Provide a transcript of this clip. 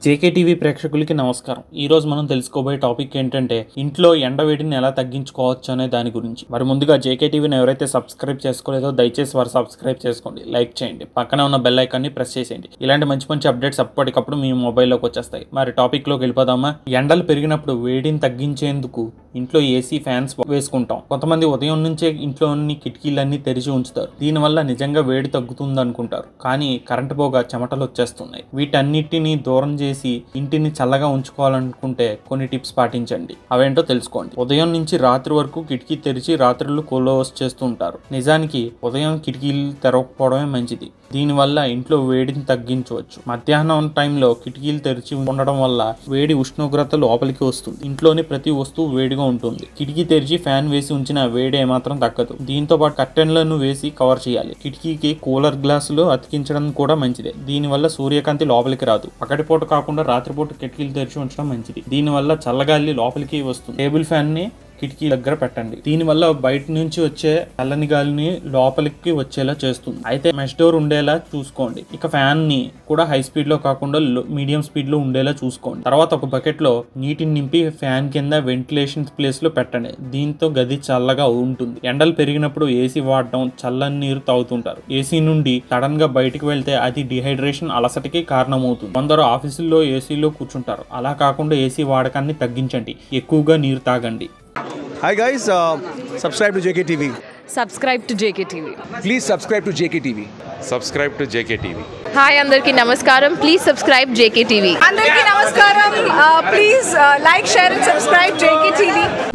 JK TV ప్రేక్షకులకి నమస్కారం ఈ రోజు మనం తెలుసుకోబోయే టాపిక్ ఏంటంటే ఇంట్లో ఎండ వేడిని ఎలా తగ్గించుకోవచ్చు అనే దాని గురించి మరి ముందుగా జేకే టీవీని ఎవరైతే సబ్స్క్రైబ్ చేసుకోలేదో దయచేసి వారు సబ్స్క్రైబ్ చేసుకోండి లైక్ చేయండి పక్కనే ఉన్న బెల్ ఐకాన్ని ప్రెస్ చేసేయండి ఇలాంటి మంచి మంచి అప్డేట్స్ అప్పటికప్పుడు మీ మొబైల్లోకి వచ్చేస్తాయి మరి టాపిక్ లోకి వెళ్ళిపోదామా ఎండలు పెరిగినప్పుడు వేడిని తగ్గించేందుకు ఇంట్లో ఏసీ ఫ్యాన్స్ వేసుకుంటాం కొంతమంది ఉదయం నుంచే ఇంట్లోని కిటికీలన్నీ తెరిచి ఉంచుతారు దీనివల్ల నిజంగా వేడి తగ్గుతుంది అనుకుంటారు కానీ కరెంటు పోగా చెమటలు వచ్చేస్తున్నాయి వీటన్నిటిని దూరం చేసి ఇంటిని చల్లగా ఉంచుకోవాలనుకుంటే కొన్ని టిప్స్ పాటించండి అవేంటో తెలుసుకోండి ఉదయం నుంచి రాత్రి వరకు కిటికీ తెరిచి రాత్రులు కూలోస్ చేస్తూ ఉంటారు నిజానికి ఉదయం కిటికీలు తెరవకపోవడమే మంచిది దీనివల్ల ఇంట్లో వేడిని తగ్గించవచ్చు మధ్యాహ్నం టైంలో కిటికీలు తెరిచి ఉండడం వల్ల వేడి ఉష్ణోగ్రత లోపలికి వస్తుంది ఇంట్లోని ప్రతి వస్తువు వేడిగా ఉంటుంది కిటికీ తెరిచి ఫ్యాన్ వేసి ఉంచిన వేడి ఏమాత్రం తగ్గదు దీంతో పాటు కర్టెన్లను వేసి కవర్ చేయాలి కిటికీకి కూలర్ గ్లాసులు అతికించడం కూడా మంచిదే దీనివల్ల సూర్యకాంతి లోపలికి రాదు పగటిపూట కాకుండా రాత్రిపూట కిటికీలు తెరిచి ఉంచడం మంచిది దీనివల్ల చల్లగాలి లోపలికి వస్తుంది టేబుల్ ఫ్యాన్ ని కిటికీ దగ్గర పెట్టండి దీనివల్ల బయట నుంచి వచ్చే చల్లని గాలిని లోపలికి వచ్చేలా చేస్తుంది అయితే మెష్ డోర్ ఉండేలా చూసుకోండి ఇక ఫ్యాన్ ని కూడా హై స్పీడ్ లో కాకుండా మీడియం స్పీడ్ లో ఉండేలా చూసుకోండి తర్వాత ఒక బకెట్ లో నీటిని నింపి ఫ్యాన్ కింద వెంటిలేషన్ ప్లేస్ లో పెట్టండి దీంతో గది చల్లగా ఉంటుంది ఎండలు పెరిగినప్పుడు ఏసీ వాడడం చల్లని నీరు తాగుతుంటారు ఏసీ నుండి సడన్ గా బయటికి వెళ్తే అది డిహైడ్రేషన్ అలసటకి కారణమవుతుంది కొందరు ఆఫీసుల్లో ఏసీలో కూర్చుంటారు అలా కాకుండా ఏసీ వాడకాన్ని తగ్గించండి ఎక్కువగా నీరు తాగండి Hi guys, uh, subscribe to JKTV. Subscribe to JKTV Please subscribe to JKTV. subscribe to JKTV. Hi అందరికీ నమస్కారం ప్లీజ్ సబ్స్క్రైబ్ జేకేటీవీ అందరికీ నమస్కారం please like share and subscribe JK TV